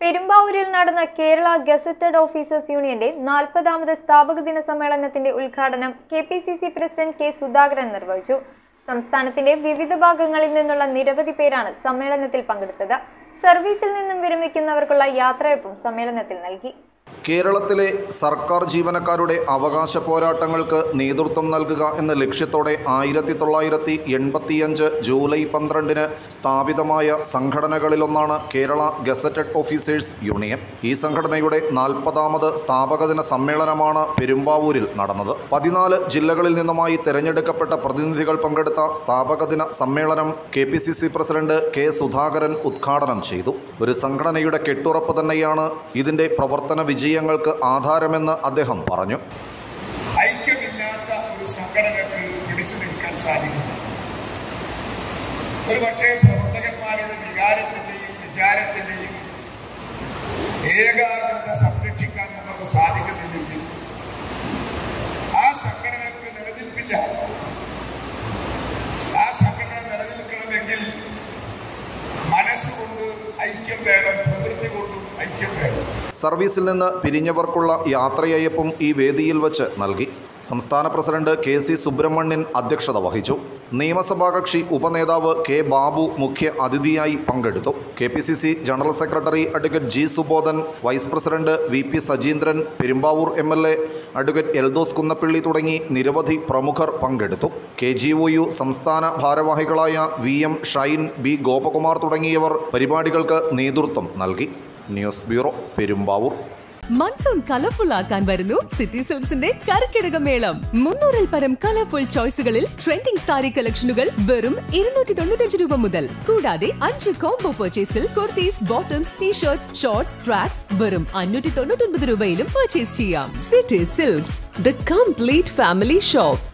പെരുമ്പാവൂരിൽ നടന്ന Kerala gazetted officers യൂണിയന്റെ നാൽപ്പതാമത് സ്ഥാപക ദിന സമ്മേളനത്തിന്റെ ഉദ്ഘാടനം K P C C president K Sudhakaran നിർവഹിച്ചു സംസ്ഥാനത്തിന്റെ വിവിധ ഭാഗങ്ങളിൽ നിന്നുള്ള നിരവധി പേരാണ് സമ്മേളനത്തിൽ പങ്കെടുത്തത് സർവീസിൽ നിന്നും വിരമിക്കുന്നവർക്കുള്ള യാത്രയപ്പും സമ്മേളനത്തിൽ നൽകി കേരളത്തിലെ സർക്കാർ ജീവനക്കാരുടെ അവകാശ പോരാട്ടങ്ങൾക്ക് നേതൃത്വം നൽകുക എന്ന ലക്ഷ്യത്തോടെ ആയിരത്തി തൊള്ളായിരത്തി എൺപത്തിയഞ്ച് ജൂലൈ പന്ത്രണ്ടിന് സ്ഥാപിതമായ സംഘടനകളിലൊന്നാണ് കേരള ഗസറ്റഡ് ഓഫീസേഴ്സ് യൂണിയൻ ഈ സംഘടനയുടെ നാൽപ്പതാമത് സ്ഥാപകദിന സമ്മേളനമാണ് പെരുമ്പാവൂരിൽ നടന്നത് പതിനാല് ജില്ലകളിൽ നിന്നുമായി തെരഞ്ഞെടുക്കപ്പെട്ട പ്രതിനിധികൾ പങ്കെടുത്ത സ്ഥാപകദിന സമ്മേളനം K P C C president K Sudhakaran ഉദ്ഘാടനം ചെയ്തു ഒരു സംഘടനയുടെ കെട്ടുറപ്പ് തന്നെയാണ് ഇതിന്റെ പ്രവർത്തന വിജയങ്ങൾക്ക് ആധാരമെന്ന് അദ്ദേഹം പറഞ്ഞു ഐക്യമില്ലാത്ത ഒരു സംഘടനക്ക് പിടിച്ചു നിൽക്കാൻ സാധിക്കില്ല ഒരുപക്ഷെ പ്രവർത്തകന്മാരുടെ വികാരത്തിന്റെയും വിചാരത്തിന്റെയും ഏകാഗ്രത സംരക്ഷിക്കാൻ നമുക്ക് സാധിക്കുന്നില്ലെങ്കിൽ ആ സംഘടനക്ക് നിലനിൽപ്പില്ല ആ സംഘടന നിലനിൽക്കണമെങ്കിൽ മനസ്സുകൊണ്ട് ഐക്യം വേണം പ്രവൃത്തി കൊണ്ടും ഐക്യം വേണം സർവീസിൽ നിന്ന് പിരിഞ്ഞവർക്കുള്ള യാത്രയയപ്പും ഈ വേദിയിൽ വച്ച് നൽകി സംസ്ഥാന പ്രസിഡന്റ് കെ സി സുബ്രഹ്മണ്യൻ അധ്യക്ഷത വഹിച്ചു നിയമസഭാ കക്ഷി ഉപനേതാവ് കെ ബാബു മുഖ്യ അതിഥിയായി പങ്കെടുത്തു K P C C general secretary advocate G Subodhan vice president V P Sajeendran Perumbavoor M L A advocate Eldhose Kunnappilly തുടങ്ങി നിരവധി പ്രമുഖർ പങ്കെടുത്തു കെ ജി ഒ യു സംസ്ഥാന ഭാരവാഹികളായ V M Shine B Gopakumar തുടങ്ങിയവർ പരിപാടികൾക്ക് നേതൃത്വം നൽകി news bureau Perumbavoor monsoon colourful ആക്കാൻ വരുന്നു സിറ്റി സിൽക്സിന്റെ കരക്കിടക മേളം മുന്നൂറിൽ പരം കളർഫുൾ ചോയ്സുകളിൽ ട്രെൻഡിംഗ് സാരി കളക്ഷനുകൾ വെറും ഇരുന്നൂറ്റി തൊണ്ണൂറ്റഞ്ച് രൂപ മുതൽ കൂടാതെ അഞ്ച് കോംബോ പർച്ചേസിൽ kurtis bottoms t-shirts shorts tracks വെറും അഞ്ഞൂറ്റി തൊണ്ണൂറ്റൊൻപത് രൂപയിലും പർച്ചേസ് ചെയ്യാം City Silks the complete family shop